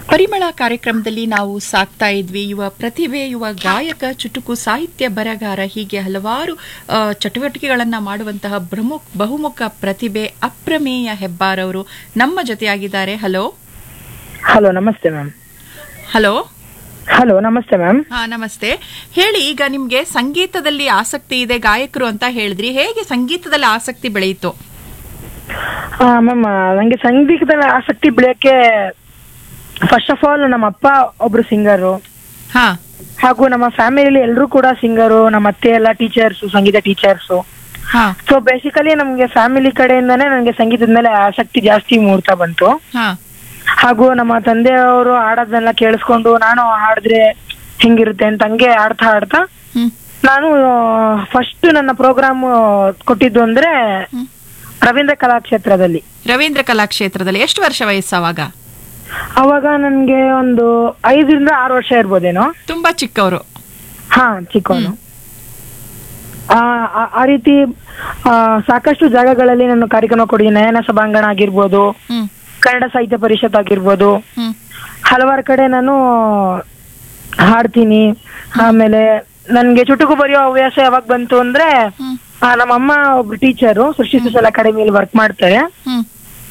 ಪರಿಮಳ ಕಾರ್ಯಕ್ರಮದಲ್ಲಿ ನಾವು ಸಾಕ್ತಾ ಇದ್ವಿ ಯುವ ಪ್ರತಿಭೆ ಯುವ ಗಾಯಕ ಚುಟುಕು ಸಾಹಿತ್ಯ ಬರಗಾರ ಹೀಗೆ ಹಲವಾರು ಆ, ಚಟುವಟಿಕೆಗಳನ್ನ ಮಾಡುವಂತಹ ಪ್ರಮುಖ ಬಹುಮುಖ ಪ್ರತಿಭೆ ಅಪ್ರಮೇಯ ಹೆಬ್ಬಾರವರು ನಮ್ಮ ಜೊತೆಯಾಗಿದ್ದಾರೆ ಹಲೋ ಹಲೋ ನಮಸ್ತೆ ಮ್ಯಾಮ್ ಹಲೋ ಹಲೋ ನಮಸ್ತೆ ಮ್ಯಾಮ್ ಹಾ ನಮಸ್ತೆ ಹೇಳಿ ಈಗ ನಿಮ್ಗೆ ಸಂಗೀತದಲ್ಲಿ ಆಸಕ್ತಿ ಇದೆ ಗಾಯಕರು ಅಂತ ಹೇಳಿದ್ರಿ ಹೇಗೆ ಸಂಗೀತದಲ್ಲಿ ಆಸಕ್ತಿ ಬೆಳೆಯಿತು ಮ್ಯಾಮ್ ನಂಗೆ ಸಂಗೀತದ ಆಸಕ್ತಿ ಬೆಳೆಯಕ್ಕೆ ಫಸ್ಟ್ ಆಫ್ ಆಲ್ ನಮ್ಮ ಅಪ್ಪ ಒಬ್ರು ಸಿಂಗರು ಹಾ ಹಾಗೂ ನಮ್ಮ ಫ್ಯಾಮಿಲಿಲಿ ಎಲ್ಲರೂ ಕೂಡ ಸಿಂಗರು ನಮ್ಮ ಅತ್ತೆ ಎಲ್ಲ ಟೀಚರ್ಸ್ ಸಂಗೀತ ಟೀಚರ್ಸ್ ಹಾ ಸೊ ಬೇಸಿಕಲಿ ನಮ್ಗೆ ಫ್ಯಾಮಿಲಿ ಕಡೆಯಿಂದಾನೇ ನನಗೆ ಸಂಗೀತದ ಮೇಲೆ ಆಸಕ್ತಿ ಜಾಸ್ತಿ ಮೂಡ್ತಾ ಬಂತು ಹಾ ಹಾಗೂ ನಮ್ಮ ತಂದೆಯವರು ಹಾಡೋದನ್ನೆಲ್ಲ ಕೇಳಿಸ್ಕೊಂಡು ನಾನು ಹಾಡಿದ್ರೆ ಹೆಂಗಿರುತ್ತೆ ಅಂತ ಹಂಗೆ ಆಡ್ತಾ ಆಡ್ತಾ ಹ್ಮ್ ನಾನು ಫಸ್ಟ್ ನನ್ನ ಪ್ರೋಗ್ರಾಮ್ ಕೊಟ್ಟಿದ್ದು ಅಂದ್ರೆ ಹ್ಮ್. ರವೀಂದ್ರ ಕಲಾಕ್ಷೇತ್ರದಲ್ಲಿ ರವೀಂದ್ರ ಕಲಾಕ್ಷೇತ್ರದಲ್ಲಿ ಎಷ್ಟು ವರ್ಷ ವಯಸ್ಸು ಅವಾಗ ಅವಾಗ ನನ್ಗೆ ಒಂದು ಐದರಿಂದ ಆರು ವರ್ಷ ಇರ್ಬೋದೇನೋ ತುಂಬಾ ಚಿಕ್ಕವರು ಹಾ ಚಿಕ್ಕವನು ಆ ಆ- ಆ ರೀತಿ ಆ, ಸಾಕಷ್ಟು ಜಾಗಗಳಲ್ಲಿ ನಾನು ಕಾರ್ಯಕ್ರಮ ಕೊಡಿ ನಯನ ಸಭಾಂಗಣ ಆಗಿರ್ಬೋದು ಹ್ಮ್ ಕನ್ನಡ ಸಾಹಿತ್ಯ ಪರಿಷತ್ ಆಗಿರ್ಬೋದು ಹ್ಮ್ ಹಲವಾರು ಕಡೆ ನಾನು ಹಾಡ್ತೀನಿ ಆಮೇಲೆ ನನ್ಗೆ ಚುಟುಕು ಬರೆಯೋ ಹವ್ಯಾಸ ಯಾವಾಗ ಬಂತು ಅಂದ್ರೆ ಹ್ಮ್ ಆ, ನಮ್ಮಮ್ಮ ಒಬ್ರು ಟೀಚರು ಸೃಷ್ಟಿ ಸುಶಲ್ ಅಕಾಡೆಮಿಯಲ್ಲಿ ವರ್ಕ್ ಮಾಡ್ತಾರೆ ಹ್ಮ್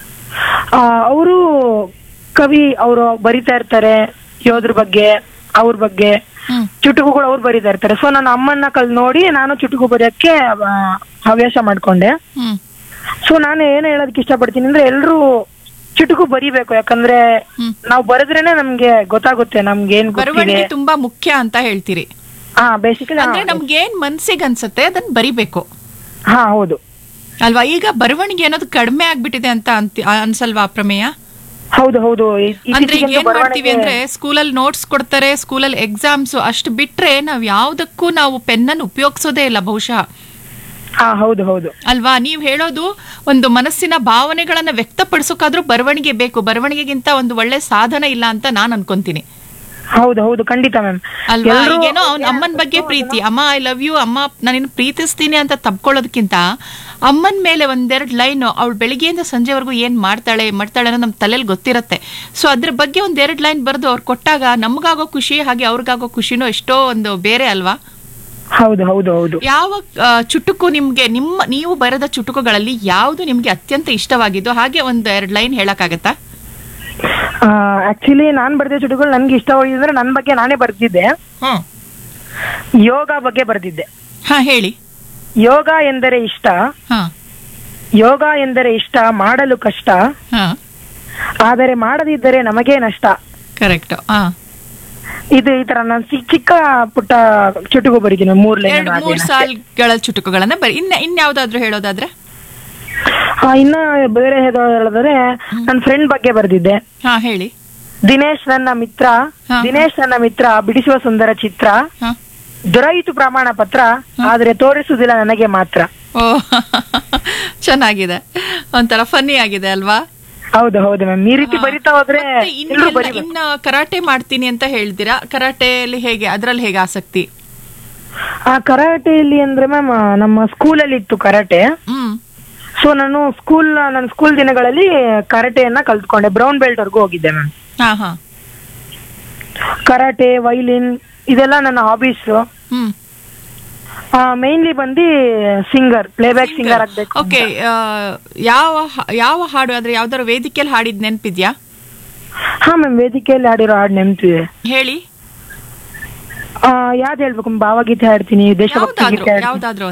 ಅವರು ಕವಿ ಅವರು ಬರಿತಾ ಇರ್ತಾರೆ ಯೋದ್ರ ಬಗ್ಗೆ ಅವ್ರ ಬಗ್ಗೆ ಹ್ಮ್ ಚುಟುಕುಗಳು ಅವ್ರು ಬರಿತಾ ಇರ್ತಾರೆ ಸೊ ನನ್ನ ಅಮ್ಮನ್ನ ಕಲ್ ನೋಡಿ ನಾನು ಚುಟುಕು ಬರೆಯಕ್ಕೆ ಆ, ಹವ್ಯಾಸ ಮಾಡ್ಕೊಂಡೆ ಹ್ಮ್ ಸೊ ನಾನು ಏನು ಹೇಳೋದಕ್ಕೆ ಇಷ್ಟಪಡ್ತೀನಿ ಅಂದ್ರೆ ಎಲ್ರು ಚುಟುಕು ಬರಿಬೇಕು ಯಾಕಂದ್ರೆ ಹ್ಮ್. ನಾವು ಬರೆದ್ರೇನೆ ನಮ್ಗೆ ಗೊತ್ತಾಗುತ್ತೆ ನಮ್ಗೆ ಏನ್ ಗೊತ್ತಿದೆ ಬರವಣಿಗೆ ತುಂಬಾ ಮುಖ್ಯ ಅಂತ ಹೇಳ್ತೀರಿ ಹಾ ಬೇಸಿಕಲಿ ಅಂದ್ರೆ ನಮ್ಗೆ ಏನ್ ಮನ್ಸಿಗೆ ಅನ್ಸುತ್ತೆ ಅದನ್ನ ಬರಿಬೇಕು ಹಾ ಹೌದು ಅಲ್ವಾ ಈಗ ಬರವಣಿಗೆ ಅನ್ನೋದು ಕಡಿಮೆ ಆಗ್ಬಿಟ್ಟಿದೆ ಅಂತ ಅಂತಿ- ಆ- ಅನ್ಸಲ್ವಾ ಅಪ್ರಮೇಯ ಹೌದು ಹೌದು ಇ- ಅಂದ್ರೆ ಈಗ ಇತ್ತೀಚೆಗಂತೂ ಏನ್ ಮಾಡ್ತೀವಿ ಬರವಣಿಗೆ- ಅಂದ್ರೆ ಸ್ಕೂಲಲ್ಲಿ ನೋಟ್ಸ್ ಕೊಡ್ತಾರೆ ಸ್ಕೂಲಲ್ಲಿ ಎಕ್ಸಾಮ್ಸ್ ಅಷ್ಟು ಬಿಟ್ರೆ ನಾವ್ ಯಾವ್ದಕ್ಕೂ ನಾವು ಪೆನ್ನನ್ನು ಉಪಯೋಗಿಸೋದೇ ಇಲ್ಲ ಬಹುಶಃ ಹಾ ಹೌದು ಹೌದು ಅಲ್ವಾ ನೀವ್ ಹೇಳೋದು ಒಂದು ಮನಸ್ಸಿನ ಭಾವನೆಗಳನ್ನ ವ್ಯಕ್ತಪಡಿಸೋಕಾದ್ರೂ ಬರವಣಿಗೆ ಬೇಕು ಬರವಣಿಗೆಗಿಂತ ಒಂದು ಒಳ್ಳೆ ಸಾಧನ ಇಲ್ಲ ಅಂತ ನಾನ್ ಅನ್ಕೊಂತೀನಿ ಹೌದು ಹೌದು ಖಂಡಿತ ಮ್ಯಾಮ್ ಅಲ್ವಾ ಈಗೇನೋ ಅವ್ನ ಅಮ್ಮನ ಬಗ್ಗೆ ಪ್ರೀತಿ ಅಮ್ಮ ಐ ಲವ್ ಯು ಅಮ್ಮ ನಾನು ಪ್ರೀತಿಸ್ತೀನಿ ಅಂತ ತಪ್ಕೊಳ್ಳೋದಕ್ಕಿಂತ ಅಮ್ಮನ ಮೇಲೆ ಒಂದೆರಡು ಲೈನ್ ಅವಳು ಬೆಳಿಗ್ಗೆಯಿಂದ ಸಂಜೆವರೆಗೂ ಏನ್ ಮಾಡ್ತಾಳೆ ಮಾಡ್ತಾಳೆ ಅನ್ನೋ ನಮ್ಮ ತಲೆಯಲ್ಲಿ ಗೊತ್ತಿರತ್ತೆ ಸೊ ಅದ್ರ ಬಗ್ಗೆ ಒಂದೆರಡು ಲೈನ್ ಬರೆದು ಅವ್ರು ಕೊಟ್ಟಾಗ ನಮ್ಗಾಗೋ ಖುಷಿ ಹಾಗೆ ಅವ್ರಿಗಾಗೋ ಖುಷಿನೂ ಎಷ್ಟೋ ಒಂದು ಬೇರೆ ಅಲ್ವಾ ಹೌದು ಹೌದು ಹೌದು ಯಾವ ಆ, ಚುಟುಕು ನಿಮ್ಗೆ ನಿಮ್ಮ ನೀವು ಬರೆದ ಚುಟುಕುಗಳಲ್ಲಿ ಯಾವುದು ನಿಮ್ಗೆ ಅತ್ಯಂತ ಇಷ್ಟವಾಗಿದ್ದು ಹಾಗೆ ಒಂದ್ ಎರಡು ಲೈನ್ ಹೇಳಕ್ಕಾಗತ್ತಾ ಆಕ್ಚುಲಿ ನಾನ್ ಬರ್ದಿದ್ದ ಚುಟುಗಳು ನನ್ಗೆ ಇಷ್ಟವಾಗಿದ್ರೆ ನನ್ ಬಗ್ಗೆ ನಾನೇ ಬರ್ದಿದ್ದೆ ಹ್ಮ್ ಯೋಗ ಬಗ್ಗೆ ಬರ್ದಿದ್ದೆ ಹಾ ಹೇಳಿ ಯೋಗ ಎಂದರೆ ಇಷ್ಟ ಹಾ ಯೋಗ ಎಂದರೆ ಇಷ್ಟ ಮಾಡಲು ಕಷ್ಟ ಹಾ ಆದರೆ ಮಾಡದಿದ್ದರೆ ನಮಗೇ ನಷ್ಟ ಕರೆಕ್ಟ್ ಹಾ ಇದು ಈ ತರ ನಾನು ಚಿಕ್ಕ ಪುಟ್ಟ ಚುಟುಕು ಬರೀತೀನಿ ಮೂರ್ ಲೈನ್ ಎರಡು ಮೂರ್ ಸಾಲ್ಗಳ ಚುಟುಕುಗಳನ್ನ ಬರಿ ಇನ್ನ ಇನ್ಯಾವ್ದಾದ್ರು ಹೇಳೋದಾದ್ರೆ ಇನ್ನ ಬೇರೆ ಹೇಳೋದಾದ್ರೆ ನನ್ನ ಫ್ರೆಂಡ್ ಬಗ್ಗೆ ಬರ್ದಿದ್ದೆ ಹಾ ಹೇಳಿ ದಿನೇಶ್ ನನ್ನ ಮಿತ್ರ ಹಾ. ದಿನೇಶ್ ನನ್ನ ಮಿತ್ರ ಬಿಡಿಸುವ ಸುಂದರ ಚಿತ್ರ ಹಾ ದೊರೆಯಿತು ಪ್ರಮಾಣ ಪತ್ರ ಆದ್ರೆ ತೋರಿಸುವುದಿಲ್ಲ ನನಗೆ ಮಾತ್ರ ಓ ಚೆನ್ನಾಗಿದೆ ಒಂಥರ ಫನ್ನಿ ಆಗಿದೆ ಅಲ್ವಾ ಹೌದು ಹೌದು ಮ್ಯಾಮ್ ಈ ರೀತಿ ಬರಿತಾ ಹೋದ್ರೆ ಮತ್ತೆ ಎಲ್ರು ಇನ್ನೆಲ್ಲ- ಬರಿಬೇಕು ಇನ್ನ ಕರಾಟೆ ಮಾಡ್ತೀನಿ ಅಂತ ಹೇಳ್ತೀರಾ ಕರಾಟೆಯಲ್ಲಿ ಹೇಗೆ ಅದ್ರಲ್ಲಿ ಹೇಗೆ ಆಸಕ್ತಿ ಆ ಕರಾಟೆಯಲ್ಲಿ ಅಂದ್ರೆ ಮ್ಯಾಮ್ ನಮ್ಮ ಸ್ಕೂಲಲ್ಲಿ ಇತ್ತು ಕರಾಟೆ ಹ್ಮ್ ಸೊ ನಾನು ಸ್ಕೂಲ್ ನನ್ನ ಸ್ಕೂಲ್ ದಿನಗಳಲ್ಲಿ ಕರಾಟೆಯನ್ನ ಕಲ್ತ್ಕೊಂಡೆ ಬ್ರೌನ್ ಬೆಲ್ಟ್ ವರ್ಗೂ ಹೋಗಿದ್ದೆ ಮ್ಯಾಮ್ ಹಾ ಹಾ ಕರಾಟೆ ವೈಲಿನ್ ಇದೆಲ್ಲ ನನ್ನ ಹಾಬೀಸ್ ಹ್ಮ್ ಮೇನ್ಲಿ ಬಂದು ಸಿಂಗರ್ ಪ್ಲೇಬ್ಯಾಕ್ ಸಿಂಗರ್ ಆಗ್ಬೇಕು ಓಕೆ ಯಾವ ಹ- ಯಾವ ಹಾಡು ಆದ್ರೆ ಯಾವ್ದಾದ್ರು ವೇದಿಕೆಯಲ್ಲಿ ಹಾಡಿದ್ ನೆನ್ಪಿದ್ಯಾ ಹಾ ಮ್ಯಾಮ್ ವೇದಿಕೆಯಲ್ಲಿ ಆಡಿರೋ ಹಾಡು ನೆನಪಿದೆ ಹೇಳಿ ಯಾವ್ದು ಹೇಳ್ಬೇಕು ಭಾವಗೀತೆ ಹಾಡ್ತೀನಿ ದೇಶಭಕ್ತಿ ಯಾವ್ದಾದ್ರು ಗೀತೆ ಹಾಡ್ತೀನಿ ಯಾವ್ದಾದ್ರು